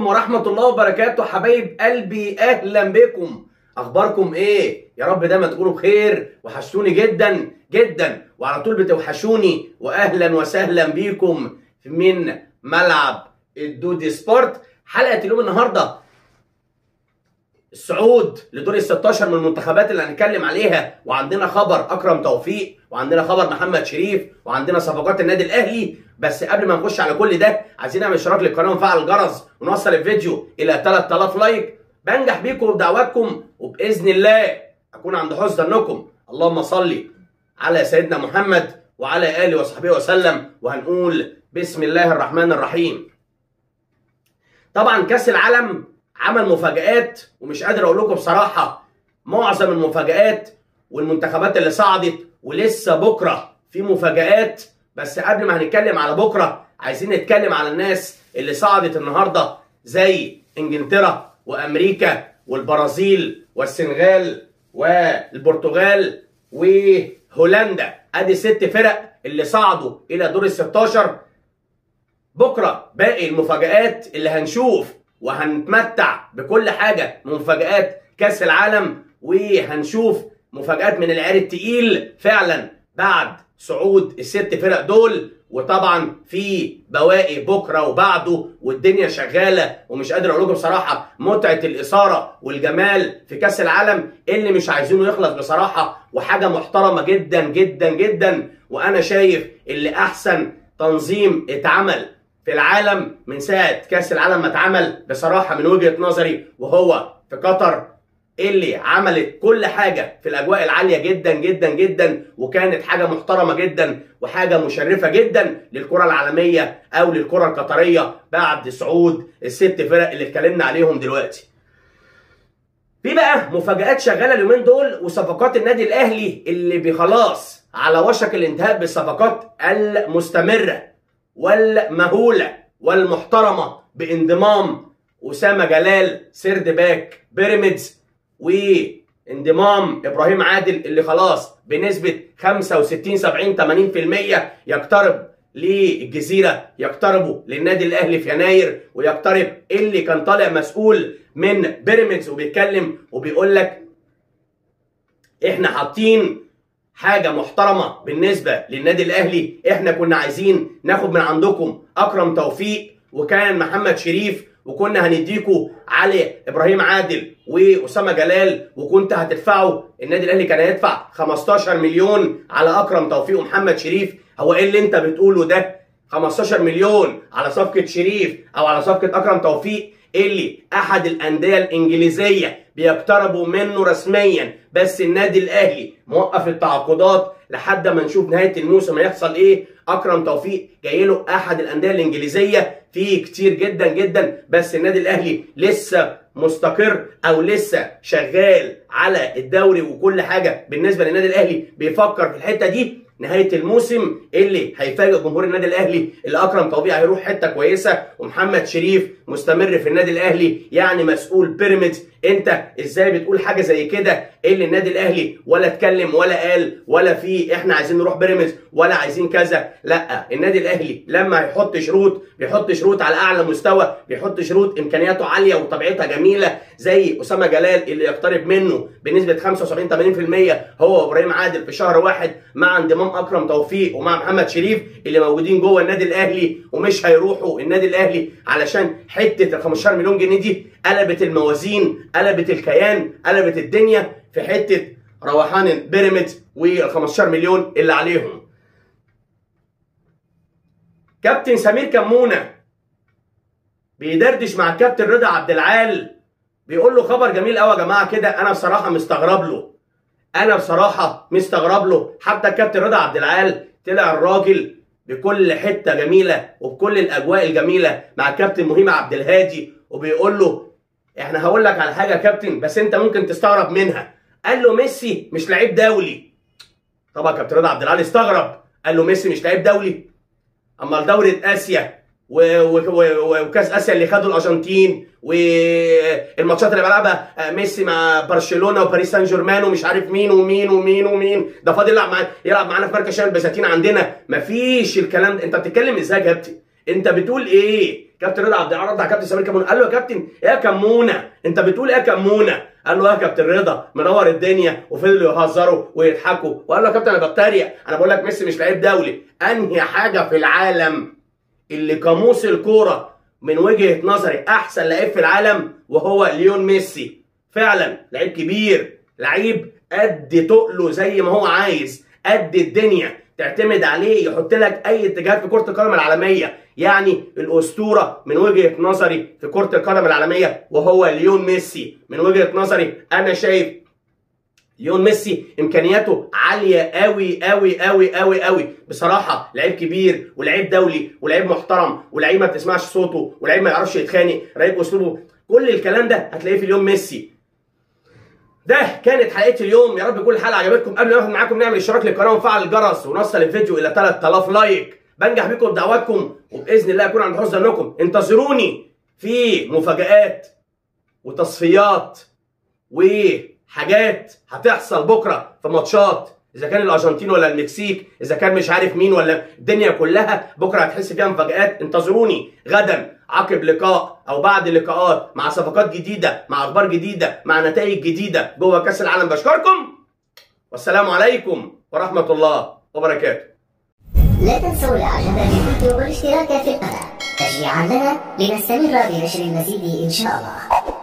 عليكم ورحمة الله وبركاته حبايب قلبي أهلا بكم أخباركم إيه؟ يا رب دايما تكونوا بخير وحشتوني جدا جدا وعلى طول بتوحشوني وأهلا وسهلا بيكم من ملعب الدودي سبورت حلقة اليوم النهاردة الصعود لدور ال 16 من المنتخبات اللي هنتكلم عليها وعندنا خبر اكرم توفيق وعندنا خبر محمد شريف وعندنا صفقات النادي الاهلي بس قبل ما نخش على كل ده عايزين نعمل اشتراك للقناه ونفعل الجرس ونوصل الفيديو الى 3000 لايك بنجح بيكم وبدعواتكم وباذن الله اكون عند حسن ظنكم اللهم صل على سيدنا محمد وعلى اله وصحبه وسلم وهنقول بسم الله الرحمن الرحيم طبعا كاس العالم عمل مفاجآت ومش قادر اقول لكم بصراحه معظم المفاجآت والمنتخبات اللي صعدت ولسه بكره في مفاجآت بس قبل ما هنتكلم على بكره عايزين نتكلم على الناس اللي صعدت النهارده زي انجلترا وامريكا والبرازيل والسنغال والبرتغال وهولندا ادي ست فرق اللي صعدوا الى دور ال 16 بكره باقي المفاجآت اللي هنشوف وهنتمتع بكل حاجه من مفاجآت كاس العالم وهنشوف مفاجآت من العيار التقيل فعلا بعد صعود الست فرق دول وطبعا في بواقي بكره وبعده والدنيا شغاله ومش قادر اقول لكم بصراحه متعه الاثاره والجمال في كاس العالم اللي مش عايزينه يخلص بصراحه وحاجه محترمه جدا جدا جدا وانا شايف اللي احسن تنظيم اتعمل في العالم من ساعه كاس العالم ما اتعمل بصراحه من وجهه نظري وهو في قطر اللي عملت كل حاجه في الاجواء العاليه جدا جدا جدا وكانت حاجه محترمه جدا وحاجه مشرفه جدا للكره العالميه او للكره القطريه بعد صعود الست فرق اللي اتكلمنا عليهم دلوقتي. في بقى مفاجآت شغاله اليومين دول وصفقات النادي الاهلي اللي بخلاص على وشك الانتهاء بالصفقات المستمره والمهوله والمحترمه بانضمام اسامه جلال سيرد باك بيراميدز وانضمام ابراهيم عادل اللي خلاص بنسبه 65 70 80% يقترب للجزيره يقتربوا للنادي الاهلي في يناير ويقترب اللي كان طالع مسؤول من بيراميدز وبيتكلم وبيقول لك احنا حاطين حاجه محترمه بالنسبه للنادي الاهلي احنا كنا عايزين ناخد من عندكم اكرم توفيق وكان محمد شريف وكنا هنديكوا علي ابراهيم عادل واسامه جلال وكنت هتدفعوا النادي الاهلي كان هيدفع 15 مليون على اكرم توفيق ومحمد شريف هو ايه اللي انت بتقوله ده 15 مليون على صفقه شريف او على صفقه اكرم توفيق اللي احد الانديه الانجليزيه بيقتربوا منه رسميا بس النادي الاهلي موقف التعاقدات لحد ما نشوف نهايه الموسم هيحصل ايه اكرم توفيق جاي له احد الانديه الانجليزيه في كتير جدا جدا بس النادي الاهلي لسه مستقر او لسه شغال على الدوري وكل حاجه بالنسبه للنادي الاهلي بيفكر في الحته دي نهايه الموسم اللي هيفاجئ جمهور النادي الاهلي اللي اكرم توفيق هيروح حته كويسه ومحمد شريف مستمر في النادي الاهلي يعني مسؤول بيراميدز انت ازاي بتقول حاجه زي كده اللي النادي الاهلي ولا اتكلم ولا قال ولا في احنا عايزين نروح بيراميدز ولا عايزين كذا لا النادي الاهلي لما هيحط شروط بيحط شروط على اعلى مستوى بيحط شروط امكانياته عاليه وطبيعتها جميله زي اسامه جلال اللي يقترب منه بنسبه 75 80% هو وابراهيم عادل في شهر واحد مع انضمام اكرم توفيق ومع محمد شريف اللي موجودين جوه النادي الاهلي ومش هيروحوا النادي الاهلي علشان حته ال 15 مليون جنيه دي قلبت الموازين قلبت الكيان قلبت الدنيا في حته روحان بيراميدز وال 15 مليون اللي عليهم كابتن سمير كمونه بيدردش مع الكابتن رضا عبد العال بيقول له خبر جميل قوي يا جماعه كده انا بصراحه مستغرب له انا بصراحه مستغرب له حتى الكابتن رضا عبد العال طلع الراجل بكل حته جميله وبكل الاجواء الجميله مع الكابتن مهيم عبد الهادي وبيقول له احنا هقول لك على حاجه يا كابتن بس انت ممكن تستغرب منها قال له ميسي مش لعيب دولي طبعا كابتن رضا عبد العال استغرب قال له ميسي مش لعيب دولي اما دوري اسيا وكاس اسيا اللي خدوا الارجنتين والماتشات اللي بيلعبها ميسي مع برشلونه وباريس سان جيرمان ومش عارف مين ومين ومين ومين ده فاضل يلعب معانا يلعب معانا في مركز شمال البساتين عندنا مفيش الكلام ده انت بتتكلم ازاي يا كابتن انت بتقول ايه كابتن رضا عبد العال رد على كابتن سمير كمونه قال له يا كابتن ايه يا كمونه انت بتقول ايه يا كمونه قال له يا كابتن رضا منور الدنيا وفضلوا يهزروا ويضحكوا وقال له يا كابتن انا بتريق انا بقول لك ميسي مش لعيب دولي انهي حاجه في العالم اللي قاموس الكوره من وجهه نظري احسن لعيب في العالم وهو ليون ميسي فعلا لعيب كبير لعيب قد تقله زي ما هو عايز قد الدنيا تعتمد عليه يحط لك اي اتجاهات في كره القدم العالميه يعني الاسطوره من وجهه نظري في كره القدم العالميه وهو ليون ميسي من وجهه نظري انا شايف ليون ميسي امكانياته عاليه قوي قوي قوي قوي قوي بصراحه لعيب كبير ولعيب دولي ولعيب محترم ولعيب ما بتسمعش صوته ولعيب ما يعرفش يتخانق لعيب اسلوبه كل الكلام ده هتلاقيه في ليون ميسي ده كانت حلقه اليوم يا رب كل الحلقه عجبتكم قبل ما ناخد معاكم نعمل اشتراك للقناه ونفعل الجرس ونوصل الفيديو الى 3000 لايك بنجح بيكم بدعواتكم وباذن الله اكون عند حسن ظنكم انتظروني في مفاجآت وتصفيات وحاجات هتحصل بكره في ماتشات اذا كان الارجنتين ولا المكسيك اذا كان مش عارف مين ولا الدنيا كلها بكره هتحس فيها مفاجآت انتظروني غدا عقب لقاء او بعد لقاءات مع صفقات جديده مع اخبار جديده مع نتائج جديده جوه كاس العالم بشكركم والسلام عليكم ورحمه الله وبركاته لا تنسوا الاعجاب بالفيديو والاشتراك في القناة تشجيعا لنا لنستمر بنشر المزيد ان شاء الله